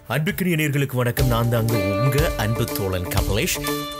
அன்புக்குரிய நேர்களுக்கு வணக்கம் நான் தாங்க உங்க அன்பு தோழன் கமலேஷ்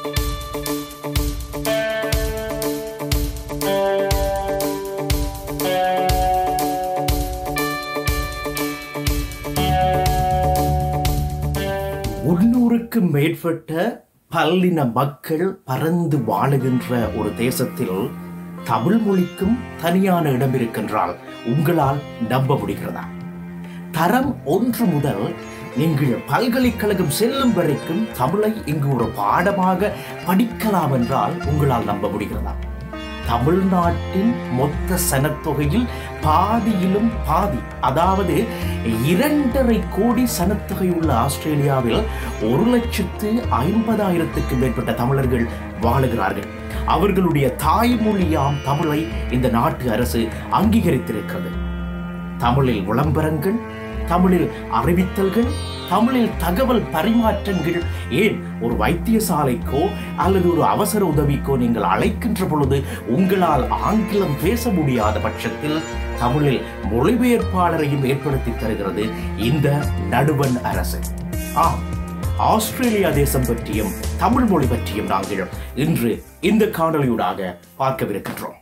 முன்னூறுக்கும் மேற்பட்ட பல்லின மக்கள் பறந்து வாழுகின்ற ஒரு தேசத்தில் தமிழ் மொழிக்கும் தனியான இடம் இருக்கின்றால் உங்களால் நம்ப முடிகிறதா தரம் ஒன்று முதல் நீங்கள் பல்கலைக்கழகம் செல்லும் வரைக்கும் தமிழை இங்கு ஒரு பாடமாக படிக்கலாம் என்றால் உங்களால் நம்ப முடிகிறதா தமிழ்நாட்டின் மொத்த சனத்தொகையில் பாதியிலும் பாதி அதாவது இரண்டரை கோடி சனத்தொகை உள்ள ஆஸ்திரேலியாவில் ஒரு லட்சத்து ஐம்பதாயிரத்துக்கும் மேற்பட்ட தமிழர்கள் வாழுகிறார்கள் அவர்களுடைய தாய்மொழியாம் தமிழை இந்த நாட்டு அரசு அங்கீகரித்திருக்கிறது தமிழில் விளம்பரங்கள் தமிழில் அறிவித்தல்கள் தமிழில் தகவல் பரிமாற்றங்கள் ஏன் ஒரு வைத்தியசாலைக்கோ அல்லது ஒரு அவசர உதவிக்கோ நீங்கள் அழைக்கின்ற பொழுது உங்களால் ஆங்கிலம் பேச முடியாத பட்சத்தில் தமிழில் மொழிபெயர்ப்பாளரையும் ஏற்படுத்தி தருகிறது இந்த நடுவன் அரசு ஆம் ஆஸ்திரேலியா தேசம் பற்றியும் தமிழ் மொழி பற்றியும் நாங்கள் இன்று இந்த காணொளியூடாக பார்க்கவிருக்கின்றோம்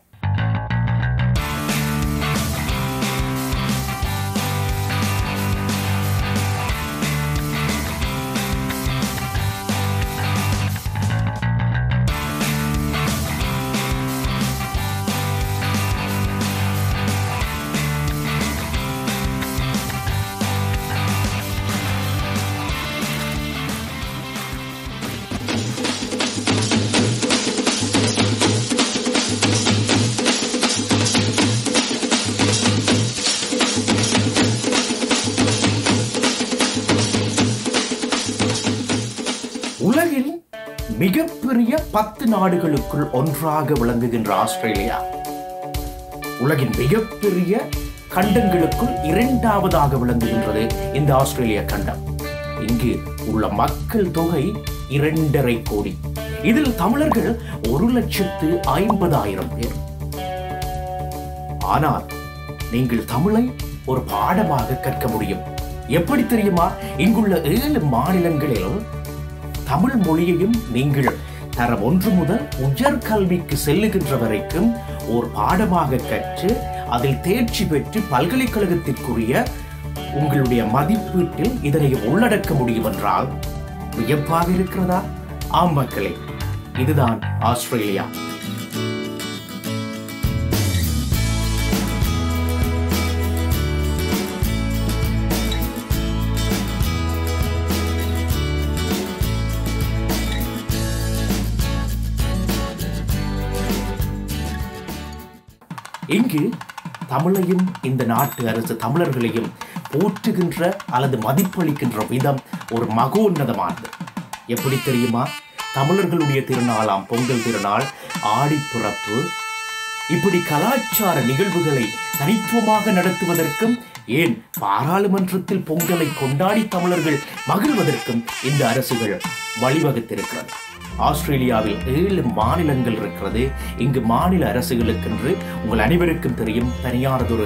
உலகில் மிகப்பெரிய பத்து நாடுகளுக்குள் ஒன்றாக விளங்குகின்ற ஆஸ்திரேலியா உலகின் மிகப்பெரிய கண்டங்களுக்குள் இரண்டாவதாக விளங்குகின்றது இந்த ஆஸ்திரேலிய கண்டம் இங்கு உள்ள மக்கள் தொகை இரண்டரை கோடி இதில் தமிழர்கள் ஒரு லட்சத்து ஐம்பதாயிரம் பேர் ஆனால் நீங்கள் தமிழை ஒரு பாடமாக கற்க முடியும் எப்படி தெரியுமா இங்குள்ள ஏழு மாநிலங்களில் தமிழ் மொழியையும் நீங்கள் தரம் ஒன்று முதல் உயர் கல்விக்கு செல்லுகின்ற வரைக்கும் ஒரு பாடமாக கற்று அதில் தேர்ச்சி பெற்று பல்கலைக்கழகத்திற்குரிய உங்களுடைய மதிப்பீட்டில் இதனை உள்ளடக்க முடியும் என்றால் வியப்பாக இருக்கிறதா ஆம் மக்களே இதுதான் ஆஸ்திரேலியா இங்கு தமிழையும் இந்த நாட்டு அரசு தமிழர்களையும் போற்றுகின்ற அல்லது மதிப்பளிக்கின்ற விதம் ஒரு மகோன்னதமானது எப்படி தெரியுமா தமிழர்களுடைய திருநாளாம் பொங்கல் திருநாள் ஆடிப்பிறப்பு இப்படி கலாச்சார நிகழ்வுகளை தனித்துவமாக நடத்துவதற்கும் ஏன் பாராளுமன்றத்தில் பொங்கலை கொண்டாடி தமிழர்கள் மகிழ்வதற்கும் இந்த அரசுகள் வழிவகுத்திருக்கிறது ஆஸ்திரேலியாவில் ஏழு மாநிலங்கள் இருக்கிறது இங்கு மாநில அரசுகளுக்கென்று உங்கள் அனைவருக்கும் தெரியும் தனியானதொரு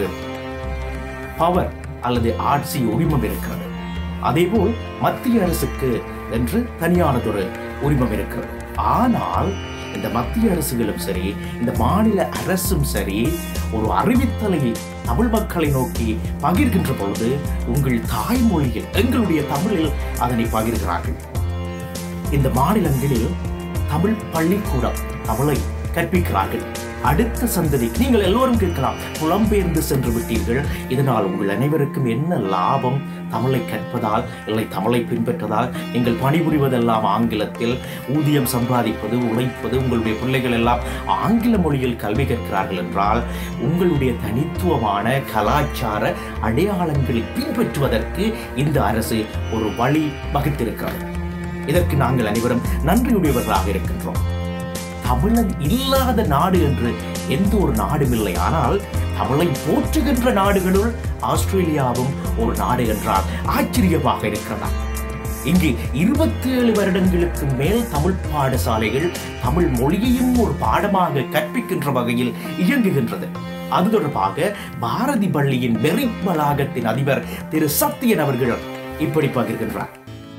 பவர் அல்லது ஆட்சி உரிமம் இருக்கிறது அதேபோல் மத்திய அரசுக்கு என்று தனியானதொரு உரிமம் இருக்கிறது ஆனால் இந்த மத்திய அரசுகளும் சரி இந்த மாநில அரசும் சரி ஒரு அறிவித்தலை தமிழ் மக்களை நோக்கி பகிர்கின்ற பொழுது உங்கள் தாய்மொழியில் எங்களுடைய தமிழில் அதனை பகிர்கிறார்கள் இந்த மாநிலங்களில் தமிழ் பள்ளிக்கூடம் தமிழை கற்பிக்கிறார்கள் அடுத்த சந்ததி நீங்கள் எல்லோரும் கேட்கலாம் புலம்பெயர்ந்து சென்று விட்டீர்கள் இதனால் உங்கள் அனைவருக்கும் என்ன லாபம் தமிழை கற்பதால் இல்லை தமிழை பின்பற்றதால் நீங்கள் பணிபுரிவதெல்லாம் ஆங்கிலத்தில் ஊதியம் சம்பாதிப்பது உழைப்பது உங்களுடைய பிள்ளைகள் எல்லாம் ஆங்கில மொழியில் கல்வி கற்கிறார்கள் என்றால் உங்களுடைய தனித்துவமான கலாச்சார அடையாளங்களை பின்பற்றுவதற்கு இந்த அரசு ஒரு வழி வகுத்திருக்கிறது இதற்கு நாங்கள் அனைவரும் நன்றியுடையவர்களாக இருக்கின்றோம் தமிழன் இல்லாத நாடு என்று எந்த ஒரு நாடும் இல்லை ஆனால் தமிழை போற்றுகின்ற நாடுகளுள் ஆஸ்திரேலியாவும் ஒரு நாடு என்றால் ஆச்சரியமாக இருக்கிறதா இங்கு இருபத்தி ஏழு வருடங்களுக்கு மேல் தமிழ் பாடசாலைகள் தமிழ் மொழியையும் ஒரு பாடமாக கற்பிக்கின்ற வகையில் இயங்குகின்றது அது தொடர்பாக பாரதி பள்ளியின் மெரிட் வளாகத்தின் அதிபர் திரு சத்யன் அவர்கள் இப்படி பகிர்கின்றார்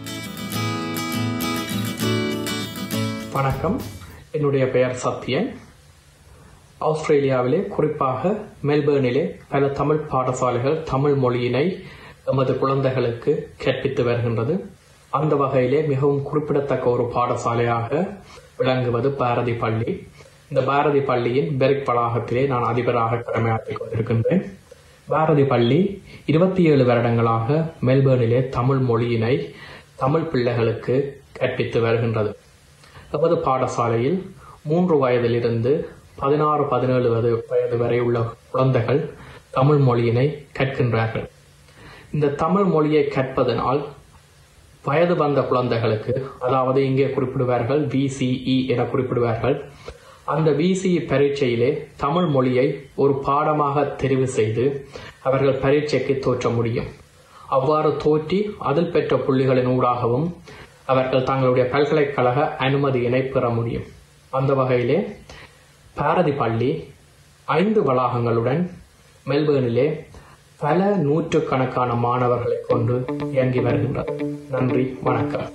வணக்கம் என்னுடைய பெயர் சத்யன் ஆஸ்திரேலியாவிலே குறிப்பாக மெல்பேர்னிலே பல தமிழ் பாடசாலைகள் தமிழ் மொழியினை எமது குழந்தைகளுக்கு கற்பித்து வருகின்றது அந்த வகையிலே மிகவும் குறிப்பிடத்தக்க ஒரு பாடசாலையாக விளங்குவது பாரதி பள்ளி இந்த பாரதி பள்ளியின் பெரிக் வளாகத்திலே நான் அதிபராக கடமையாற்றிக் கொண்டிருக்கின்றேன் பாரதி பள்ளி இருபத்தி ஏழு வருடங்களாக மெல்பேர்னிலே தமிழ் மொழியினை தமிழ் பிள்ளைகளுக்கு கற்பித்து வருகின்றது எமது பாடசாலையில் மூன்று வயதிலிருந்து பதினாறு பதினேழு வயது வயது வரை உள்ள குழந்தைகள் தமிழ் மொழியினை கற்கின்றார்கள் இந்த தமிழ் மொழியை கற்பதனால் வயது வந்த குழந்தைகளுக்கு அதாவது இங்கே குறிப்பிடுவார்கள் விசிஇ என குறிப்பிடுவார்கள் அந்த விசிஇ பரீட்சையிலே தமிழ் மொழியை ஒரு பாடமாக தெரிவு செய்து அவர்கள் பரீட்சைக்கு தோற்ற முடியும் அவ்வாறு தோற்றி அதில் பெற்ற புள்ளிகளின் ஊடாகவும் அவர்கள் தங்களுடைய பல்கலைக்கழக அனுமதியினை பெற முடியும் அந்த வகையிலே பாரதி பள்ளி ஐந்து வளாகங்களுடன் மெல்பேர்னிலே பல நூற்றுக்கணக்கான மாணவர்களை கொண்டு இயங்கி வருகின்றது நன்றி வணக்கம்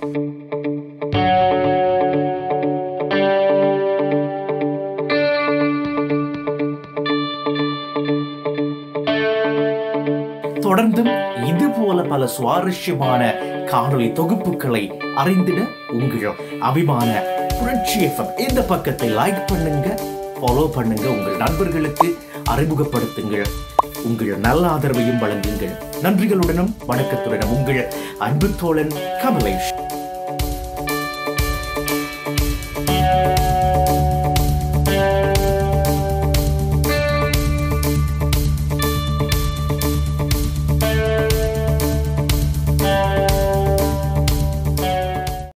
தொடர்ந்தும் இது போல பல சுவாரஸ்யமான காணொளி தொகுப்புகளை அறிந்திட உங்கள் அபிமான புரட்சி FM இந்த பக்கத்தை லைக் பண்ணுங்க ஃபாலோ பண்ணுங்க உங்கள் நண்பர்களுக்கு அறிமுகப்படுத்துங்கள் உங்கள் நல்ல ஆதரவையும் வழங்குங்கள் நன்றிகளுடனும் வணக்கத்துடனும் உங்கள் அன்பு தோழன் கமலேஷ்